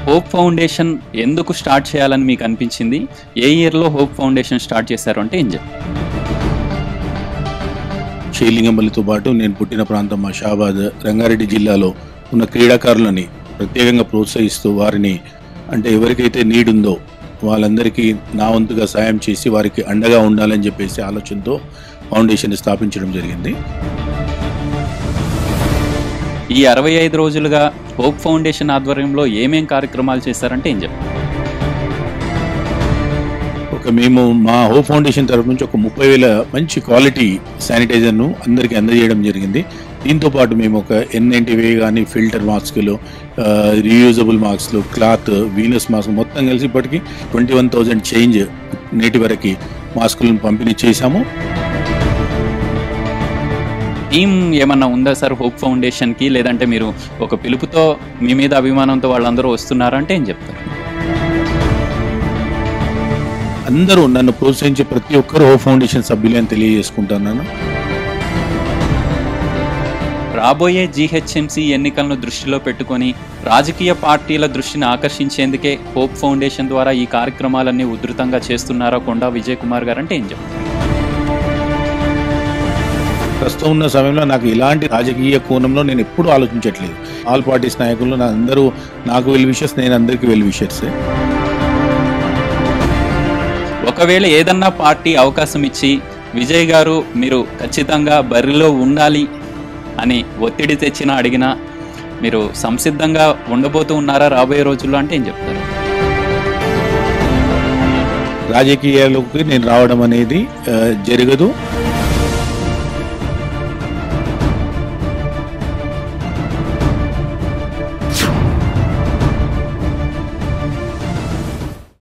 hope foundation ఎందుకు start చేయాలని మీకు అనిపించింది ఏ ఇయర్లో హోప్ ఫౌండేషన్ స్టార్ట్ చేశారు అంటే ఏం చెప్తారు శ్రీలింగంపల్లితో పాటు నేను పుట్టిన ప్రాంతం మా షాబాద్ రంగారెడ్డి జిల్లాలో ఉన్న క్రీడాకారులని ప్రత్యేకంగా ప్రోత్సహిస్తూ వారిని అంటే ఎవరికైతే నీడ్ ఉందో వాళ్ళందరికీ నా వంతుగా సాయం చేసి వారికి అండగా ఉండాలని చెప్పేసి ఆలోచనతో ఫౌండేషన్ స్థాపించడం జరిగింది ఈ అరవై ఐదు రోజులుగా హోప్ ఫౌండేషన్ ఆధ్వర్యంలో ఏమేం కార్యక్రమాలు చేశారంటే ఏం చెప్తారు ఒక మేము మా హోప్ ఫౌండేషన్ తరఫు నుంచి ఒక ముప్పై వేల మంచి క్వాలిటీ శానిటైజర్ను అందరికీ అందజేయడం జరిగింది దీంతో పాటు మేము ఒక ఎన్ నైంటీ కానీ ఫిల్టర్ మాస్కులు రీయూజబుల్ మాస్క్లు క్లాత్ వీనస్ మాస్క్ మొత్తం కలిసి ఇప్పటికి ట్వంటీ వన్ థౌజండ్ చేంజ్ నేటి వరకు మాస్కులను పంపిణీ చేశాము టీం ఏమన్నా ఉందా సార్ హోప్ ఫౌండేషన్కి లేదంటే మీరు ఒక పిలుపుతో మీ మీద అభిమానంతో వాళ్ళందరూ వస్తున్నారంటే ఏం చెప్తారు అందరూ నన్ను ప్రోత్సహించే ప్రతి ఒక్కరు హోప్ ఫౌండేషన్ సభ్యులే అని తెలియజేసుకుంటున్నాను రాబోయే జీహెచ్ఎంసీ ఎన్నికలను దృష్టిలో పెట్టుకొని రాజకీయ పార్టీల దృష్టిని ఆకర్షించేందుకే హోప్ ఫౌండేషన్ ద్వారా ఈ కార్యక్రమాలన్నీ ఉధృతంగా చేస్తున్నారా కొండా విజయ్ కుమార్ గారు అంటే ఏం చెప్తారు ప్రస్తుతం ఉన్న సమయంలో నాకు ఇలాంటి రాజకీయ కోణంలో నేను ఎప్పుడూ ఆలోచించట్లేదు ఆల్ పార్టీస్ నాయకులు నా అందరూ నాకు వెల్ విషెస్ నేను అందరికీ వెల్ విషెస్ ఒకవేళ ఏదన్నా పార్టీ అవకాశం ఇచ్చి విజయ్ గారు మీరు ఖచ్చితంగా బరిలో ఉండాలి అని ఒత్తిడి తెచ్చినా అడిగినా మీరు సంసిద్ధంగా ఉండబోతూ ఉన్నారా రాబోయే రోజుల్లో అంటే ఏం చెప్తారు రాజకీయాల్లోకి నేను రావడం అనేది ఆ, జరగదు